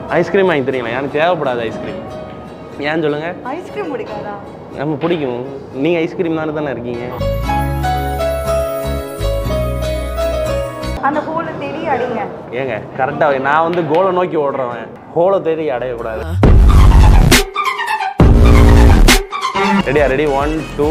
Ice cream வாங்கி தரீங்களா எனக்கு தேவைப்படாது ஐஸ்கிரீம் ஏன் சொல்லுங்க ஐஸ்கிரீம் பிடிக்காதா நம்ம பிடிக்கும் நீங்கள் ஐஸ்கிரீம் தானே தானே இருக்கீங்க அந்த ஹோலை தேடி அடிங்க ஏங்க கரெக்டாக நான் வந்து கோலை நோக்கி ஓடுறவன் ஹோலை தேடி அடையக்கூடாது ரெடியா ரெடி ஒன் டூ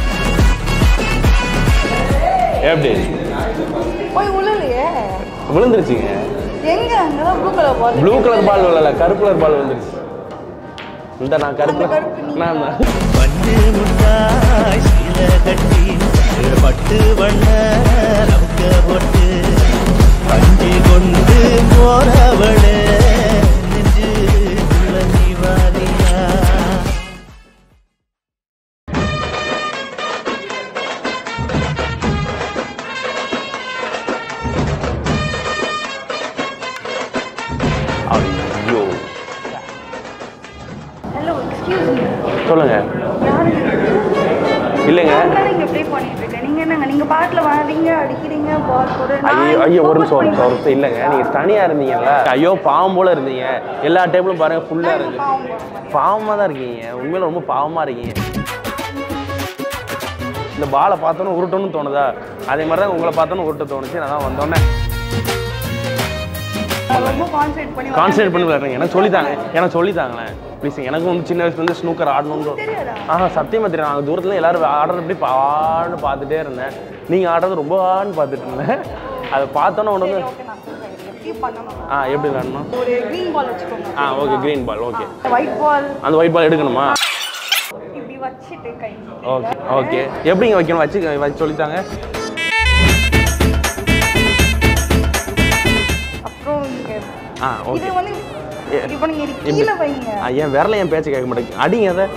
எப்படி போய் உள்ளலையே விழுந்துருச்சுங்க எங்க அங்கதான் blue colour ball blue colour ball விழல கருப்பு கலர் பால் வந்துருச்சு இந்த நான் கருப்பு அந்த கருப்பு நீங்க. நான் தான். பட்டு முட்டாய் சீல கட்டி பட்டு வண்ண நமக்க போட்டு பஞ்சு கொண்டு போறவளே நெஞ்சு துளசி வாரியா ஐயோ ஹலோ எக்ஸ்கியூஸ் மீ சொல்லுங்க யாரு இல்லைங்க நான் இங்க ப்ளே பண்ணிட்டு இருக்கேன் நீங்க என்னங்க நீங்க பாட்டுல வர்றீங்க அடிக்கிறீங்க பால் போடு நான் ஐயோ இங்க ஐயோ ஒரு focus நிமிஷம் ஒரு பண்ணி நிமிஷம், ஒரு நிமிஷம் இல்லைங்க நீங்க தனியா இருந்தீங்கல்ல ஐயோ பாவம் போல இருந்தீங்க எல்லா டேபிளும் பாருங்க ஃபுல்லா நான் இருக்கு பாவம் போட மாட்டேன். பாவமா தான் இருக்கீங்க உண்மையில ரொம்ப பாவமா இருக்கீங்க இந்த பாலை பார்த்தோன்னு உருட்டணும்னு தோணுதா அதே மாதிரி தான் உங்களை பார்த்தோன்னு உருட்ட தோணுச்சு நான் தான் வந்தோடனே நான் ரொம்ப கான்சென்ட்ரேட் பண்ணி கான்சன்ட்ரேட் பண்ணி விளையாடுறீங்க எனக்கு சொல்லித்தாங்க எனக்கு சொல்லித்தாங்களேன் ப்ளீஸ் எனக்கும் வந்து சின்ன வயசுல இருந்து ஸ்னூக்கர் ஆடணும்னு தெரியாதா? ஆஹா சத்தியமா தெரியும் நாங்கள் தூரத்தில் எல்லாரும் ஆடுறது எப்படி ஆடுன்னு பார்த்துட்டே இருந்தேன் நீங்கள் ஆடுறது ரொம்ப ஆடுன்னு பார்த்துட்டு இருந்தேன் அதை பார்த்தோன்னே ஒன்று வந்து ஓகே நான் சொல்றேன் இது எப்படி பண்ணணும் ஆ எப்படி விளையாடணும் ஒரு க்ரீன் பால் வச்சுக்கோங்க ஆ okay green ball okay white ball அந்த ஒயிட் பால் எடுக்கணுமா இப்படி வச்சுட்டு கை ஓகே ஓகே எப்படிங்க வைக்கணும் வச்சு வச்சு சொல்லித்தாங்க அப்புறம் இங்க ஆ ஓகே இது வந்து இப்போ நீங்க இது கீழே வைங்க ஆ, என் விரல என் பேச்சு கேட்க மாட்டேங்குது அடிங்க அதை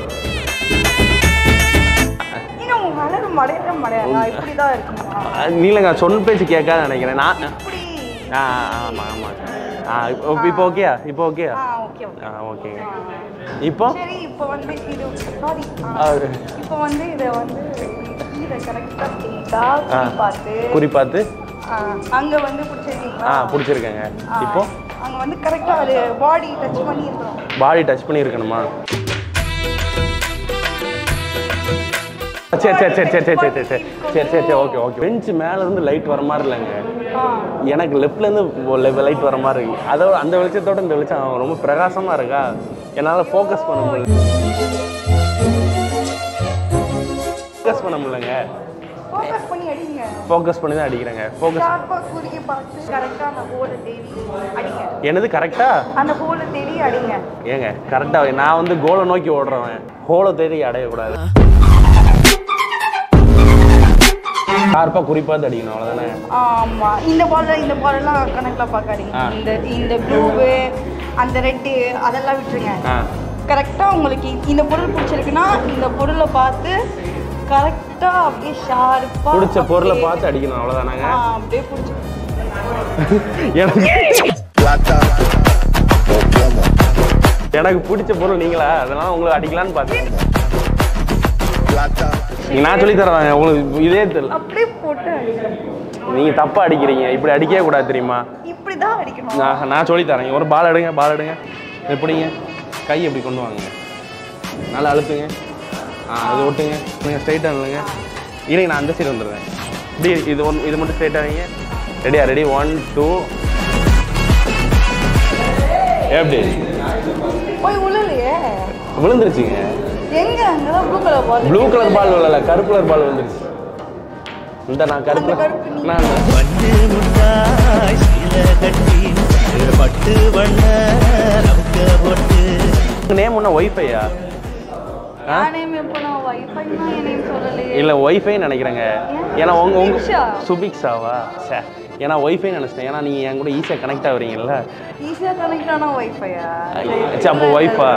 ஏங்க உங்க வளர மடையிற மடையா இப்படி தான் இருக்குமா ஆ, நீலங்க சொன்ன பேச்சு கேட்காத நினைக்கிறேன் நான் இப்படி ஆ ஆமாம் ஆமாம் ஆ இப்போ இப்போ ஓகேயா இப்போ ஓகேயா ஆ ஓகே ஓகே ஆ ஓகேங்க இப்போ சரி இப்போ வந்து இது சாரி ஆ, இப்போ வந்து இதை வந்து இதை கரெக்டாக ஸ்ட்ரெயிட்டா ஆ. குறி பார்த்து குறி பார்த்து ஆ, அங்க வந்து பிடிச்சிருக்கீங்களா ஆ பிடிச்சிருக்கேங்க ஆ, இப்போ அங்க வந்து கரெக்டா அது பாடி டச் பண்ணி இருக்கணும் பாடி டச் பண்ணி இருக்கணுமா சரி சரி சரி சரி சரி சரி சரி சரி சரி சரி ஓகே ஓகே பெஞ்ச் மேல இருந்து லைட் வர மாதிரி இல்லைங்க ஆ எனக்கு லெஃப்ட்ல இருந்து லைட் வர மாதிரி இருக்கு அதோட அந்த வெளிச்சத்தோட இந்த வெளிச்சம் ரொம்ப பிரகாசமா இருக்கா என்னால ஃபோக்கஸ் பண்ண முடியல ஃபோக்கஸ் பண்ண முடியலங்க ஃபோக்கஸ் பண்ணி அடிங்க ஃபோக்கஸ் பண்ணி தான் அடிக்கிறேங்க ஃபோக்கஸ் ஷார்ப்பா குறி பார்த்து கரெக்டா அந்த ஹோலை தேடி அடிங்க என்னது கரெக்டா அந்த ஹோலை தேடி அடிங்க ஏங்க கரெக்டா நான் வந்து கோலை நோக்கி ஓடுறவன் ஹோலை தேடி அடையக்கூடாது ஷார்ப்பாக குறிப்பாக அடிக்கணும் அவ்வளோதானே ஆமா இந்த பால்ல இந்த பால் எல்லாம் கணக்குல பார்க்காதீங்க ஆ. இந்த இந்த ப்ளூவு அந்த ரெட்டு அதெல்லாம் விட்டுருங்க ஆ கரெக்டாக உங்களுக்கு இந்த பொருள் பிடிச்சிருக்குன்னா இந்த பொருளை பார்த்து கரெக்டாக அப்படியே ஷார்ப்பாக பிடிச்ச பொருளை பார்த்து அடிக்கணும் அவ்வளோதானாங்க அப்படியே பிடிச்சி எனக்கு எனக்கு பிடிச்ச பொருள் நீங்களா அதெல்லாம் உங்களுக்கு அடிக்கலான்னு பார்த்தேன் நீங்க நான் சொல்லி தரேன் உங்களுக்கு இதே தெரியல அப்படியே போட்டு அடிக்கணும் நீங்க தப்பா அடிக்கிறீங்க இப்படி அடிக்கவே கூடாது தெரியுமா இப்படி தான் அடிக்கணும் நான் நான் சொல்லி தரேன் ஒரு பால் எடுங்க பால் எடுங்க எப்படிங்க கை எப்படி கொண்டு வாங்க நல்லா அழுத்துங்க ஆ அது ஒட்டுங்க நீங்கள் ஸ்ட்ரைட்டாக இல்லைங்க இருங்க நான் அந்த சைடு வந்துடுறேன் இப்படி இது ஒன் இது மட்டும் ஸ்ட்ரைட்டாக வைங்க ரெடியா ரெடி ஒன் டூ எப்படி போய் உள்ளலையே விழுந்துருச்சுங்க எங்க அங்கதான் blue colour ball blue colour ball விழல கருப்பு கலர் பால் வந்துருச்சு இந்த நான் கருப்பு அந்த கருப்பு நீ- நான் பட்டு முட்டாய் சீல கட்டி பட்டு வண்ண நமக்க போட்டு நேம் ஒன்றா ஒய்ஃபையா ஆ என் நேம் எப்போ நான் வைஃபைனா என் நேம் சொல்லலையே இல்லை ஒய்ஃபை நினைக்கிறேங்க ஏன்னா உங்க உங்க சுபிக்ஷா. சுபிக்ஷாவா சே ஏன்னா ஒய்ஃபை நினச்சிட்டேன் ஏன்னா நீங்கள் என் கூட ஈஸியாக கனெக்ட் ஆகுறீங்கல்ல ஈஸியாக கனெக்ட் ஆனா வைஃபையா சரி அப்போ ஒய்ஃபா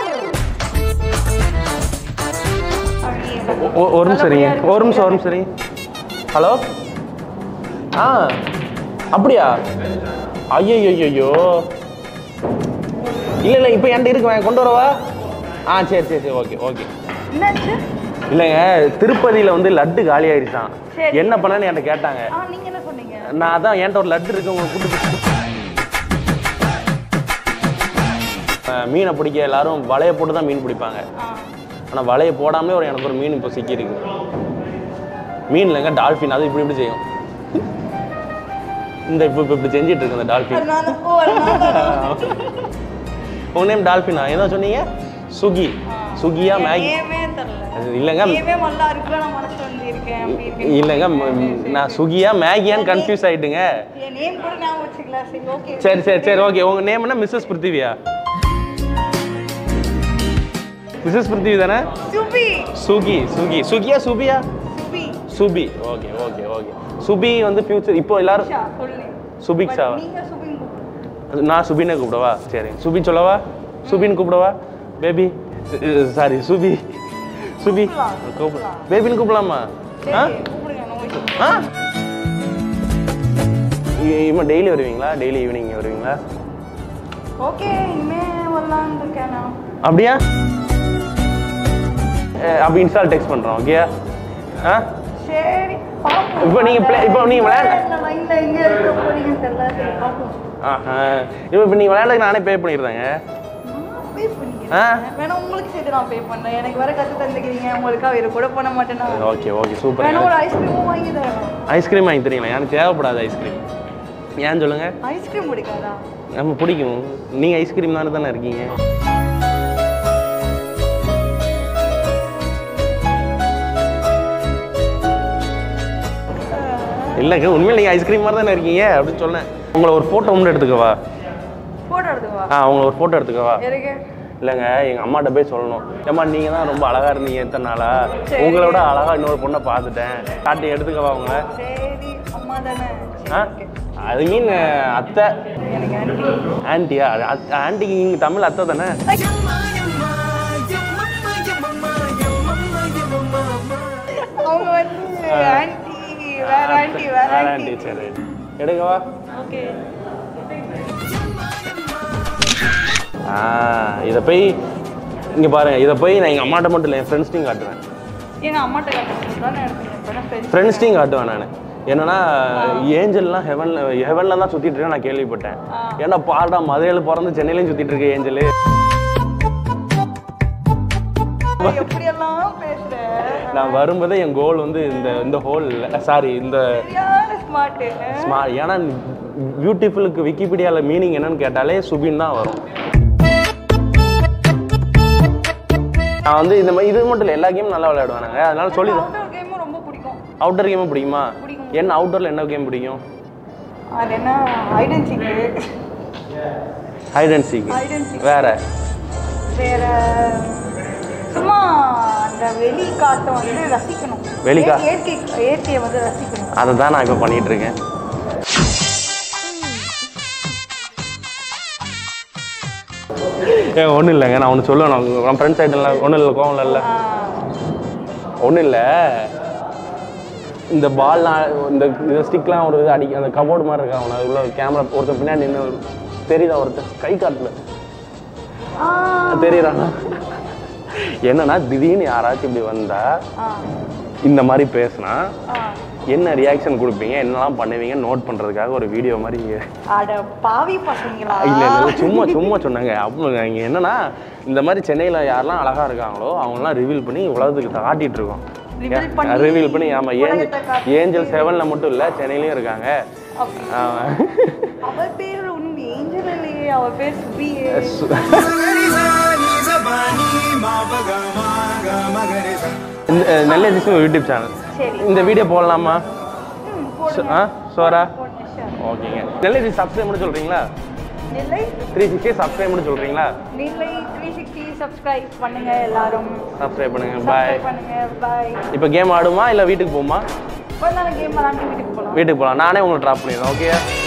ஒரு நிமிஷம் சரிங்க ஒரு நிமிஷம் ஒரு நிமிஷம் சரிங்க ஹலோ ஆ அப்படியா ஐயோ ஐயோ இல்லை இல்லை இப்போ என்கிட்ட இருக்கு வாங்க, கொண்டு வரவா ஆ சரி சரி சரி ஓகே ஓகே என்னாச்சு இல்லைங்க திருப்பதியில் வந்து லட்டு காலி ஆயிடுச்சான் சரி. என்ன பண்ணேன்னு என்கிட்ட கேட்டாங்க ஆ நீங்க என்ன சொன்னீங்க நான் அதான் என்கிட்ட ஒரு லட்டு இருக்கு உங்களுக்கு கூட்டு மீனை பிடிக்க எல்லாரும் வலையை போட்டு தான் மீன் பிடிப்பாங்க ஆ ஆனால் வலையை போடாமலே ஒரு எனக்கு ஒரு மீன் இப்போ சிக்கியிருக்கு மீன் இல்லைங்க டால்ஃபின் அது இப்படி இப்படி செய்யும் இந்த இப்போ இப்போ இப்படி செஞ்சிட்டு இருக்கு இந்த டால்ஃபின் அதனால ஓ அதனால உங்க நேம் டால்ஃபினா ஏதோ சொன்னீங்க சுகி சுகியா மேகி நேமே தெரியல அது இல்லைங்க நேமே நல்லா இருக்குல்ல நான் மனசுல வந்து இருக்கேன் அப்படி இருக்கேன் இல்லைங்க ம், நான் சுகியா மேகியான்னு கன்ஃபியூஸ் ஆயிட்டுங்க என் நேம் கூட ஞாபகம் வச்சுக்கல சரி ஓகே சரி சரி சரி ஓகே உங்க நேம் என்ன மிஸ்ஸஸ் பிருத்திவியா மிஸ்ஸஸ் பிருத்திவி தானே சுபி சுகி சுகி சுகியா சுபியா Subi Subi okay okay okay Subi வந்து ஃபியூச்சர் இப்போ எல்லாரும் ஷா சொல்லு சுபிக்ஷாவா நீங்க சுபின் கூப்பிடுங்க நான் சுபினை கூப்பிடவா சரி சுபின் சொல்லவா சுபின் கூப்பிடவா பேபி சாரி சுபி சுபி கூப்பிடலாம், கூப்பிட பேபின்னு கூப்பிடலாமா ஆ சரி கூப்பிடுங்க நான் ஓகே ஆ இவன் டெய்லி வருவீங்களா டெய்லி ஈவினிங் வருவீங்களா ஓகே இனிமே வரலான்னு இருக்கேன் நான் அப்படியா அஹ் அப்ப இன்ஸ்டால் டெக்ஸ்ட் பண்றோம் ஓகே ஆ சரி பாப்போம் இப்போ நீங்க play- இப்போ நீங்க விளையாட- இந்த லைன்ல எங்க இருக்க போறீங்கன்னு தெரியல சரி பாப்போம் ஆஹா இப்போ இப்போ நீங்கள் விளையாடுறதுக்கு நானே பே பண்ணிடுறேங்க நான் pay பண்ணிக்கிறேன். ஆ. வேணா உங்களுக்கு சேர்த்து நான் பே பண்ணேன் எனக்கு வேற கத்து தந்துக்கிறீங்க உங்களுக்கா வேற கூட பண்ண மாட்டேனா ஓகே ஓகே சூப்பர் வேணா ஒரு ஐஸ்கிரீமும் வாங்கி தரேன் ஐஸ்கிரீம் வாங்கி தரீங்களா எனக்கு தேவைப்படாது ஐஸ்கிரீம் ஏன் சொல்லுங்க ஐஸ்கிரீம் பிடிக்காதா நம்ம பிடிக்கும் நீங்கள் ஐஸ்கிரீம் தானே தானே இருக்கீங்க இல்லைங்க உண்மையில் நீங்கள் ஐஸ்கிரீம் மாதிரி தானே இருக்கீங்க அப்படின்னு சொன்னேன் உங்களை ஒரு ஃபோட்டோ ஒன்று எடுத்துக்கவா போட்டோ எடுத்துவா ஆ உங்களை ஒரு ஃபோட்டோ எடுத்துக்கவா இருக்கு இல்லைங்க எங்கள் அம்மாட்ட போய் சொல்லணும் ஏம்மா நீங்கள் தான் ரொம்ப அழகாக இருந்தீங்க எத்தனை நாளா சரி. உங்களை விட அழகாக இன்னொரு பொண்ணை பார்த்துட்டேன் காட்டி எடுத்துக்கவா உங்களை சரி அம்மா தானே ஆ சரி, okay. அது மீன் அத்தை எனக்கு ஆண்டி ஆன்ட்டியா ஆன்ட்டிக்கு இங்கே தமிழ் அத்தை தானே அவங்க வந்து ஆண்டி வேற ஆண்டி வேற வேற ஆண்டி ஆன்ட்டி சரி எடுக்கவா ஓகே ஆ இதை போய் இங்கே பாருங்க இதை போய் நான் எங்கள் அம்மாட்ட மட்டும் இல்லை என் ஃப்ரெண்ட்ஸ்டையும் காட்டுவேன் எங்க அம்மாட்ட கட்டுறது தான் எடுத்துக்கிறேன் ஃப்ரெண்ட்ஸ்டையும் காட்டுவேன் நான் என்னன்னா ஏஞ்சல்லாம் ஹெவன்ல ஹெவன்ல தான் சுத்திட்டு இருக்கேன் நான் கேள்விப்பட்டேன் ஆ. ஏன்னா பாடா மதுரையில் பிறந்து சென்னையிலையும் சுத்திட்டு இருக்கு ஏஞ்சல் எப்படியெல்லாம் பேசுறேன் நான் வரும்போதே என் கோல் வந்து இந்த இந்த ஹோல் சாரி இந்த சரியான ஸ்மார்ட் ஸ்மா ஏன்னா பியூட்டிஃபுல்லுக்கு விக்கிபீடியாவில் மீனிங் என்னன்னு கேட்டாலே சுபின் தான் வரும் நான் வந்து இந்த மாதிரி இது மட்டும் இல்லை எல்லா கேமும் நல்லா விளையாடுவேன் நாங்கள் அதனால சொல்லி அவுட்டோர் கேமும் ரொம்ப பிடிக்கும் அவுட்டர் கேமும் பிடிக்குமா பிடிக்கும். என்ன அவுட்டரில் என்ன கேம் பிடிக்கும் அது என்ன identity hide and seek Hide and seek. வேற வேற சும்மா அந்த வெளி காட்டை வந்து ரசிக்கணும் வெளிக்கா- இய- இயற்கை இயற்கையை வந்து ரசிக்கணும் அதை தான் நான் இப்போ பண்ணிட்டு இருக்கேன் ஏ ஒன்றும் இல்லைங்க நான் ஒன்று சொல்லுவேன் நான் நம்ம ஃப்ரெண்ட்ஸ் ஆகிட்டல ஒன்றும் இல்லை கோவம் இல்லை ஆஹ் ஒன்றும் இல்லை இந்த பால்லாம் இந்த இந்த ஸ்டிக்லாம் ஒரு இது அடிக்க அந்த கபோர்டு மாதிரி இருக்கா அவனை உள்ள கேமரா ஒருத்தர் பின்னாடி நின்று தெரியுதா ஒருத்தர் கை காட்டல ஆஹ் தெரியுறானா என்னன்னா திடீர்னு யாராச்சும் இப்படி வந்தா ஆஹ் இந்த மாதிரி பேசுனா ஆஹ் என்ன ரியாக்ஷன் கொடுப்பீங்க என்னெல்லாம் பண்ணுவீங்க நோட் பண்ணுறதுக்காக ஒரு வீடியோ மாதிரி அட பாவி பசங்களா இல்லை இல்லை சும்மா சும்மா சொன்னாங்க அப்போ இங்கே என்னன்னா இந்த மாதிரி சென்னையில் யாரெல்லாம் அழகாக இருக்காங்களோ அவங்களாம் ரிவீல் பண்ணி உலகத்துக்கு காட்டிட்டு இருக்கோம் Reveal பண்ணி ரிவீல் பண்ணி ஆமாம் ஏஞ்சல் உலகத்தை காட்டி- ஏஞ்சல் செவனில் மட்டும் இல்லை சென்னையிலையும் இருக்காங்க அப்படி. ஆமா. அவ பேர் ஒன்றும் ஏஞ்சல் இல்லையே அவ பேர் சுபியே சு- இந்த அஹ், நெல்லை திசு யூடியூப் சேனல் சரி இந்த வீடியோ போடலாமா ம், சு- போடுங்க ஆ சோரா போடுங்க sure. ஓகேங்க நெல்லை திசு சப்ஸ்கிரைப் பண்ண சொல்கிறீங்களா நிலை த்ரீ சிக்ஸ்டி சப்ஸ்கிரைப் பண்ண சொல்கிறீங்களா நிலை த்ரீ சிக்ஸ்டி சப்ஸ்கிரைப் பண்ணுங்க எல்லாரும் சப்ஸ்கிரைப் பண்ணுங்க பாய் சப்ஸ்கிரைப் பண்ணுங்க பாய் இப்போ கேம் ஆடுமா இல்லை வீட்டுக்கு போகுமா கொஞ்ச நாள் கேம் விளாண்டு வீட்டுக்கு போகலாம் வீட்டுக்கு போகலாம் நானே உங்களை ட்ராப் பண்ணிடுறேன் ஓகே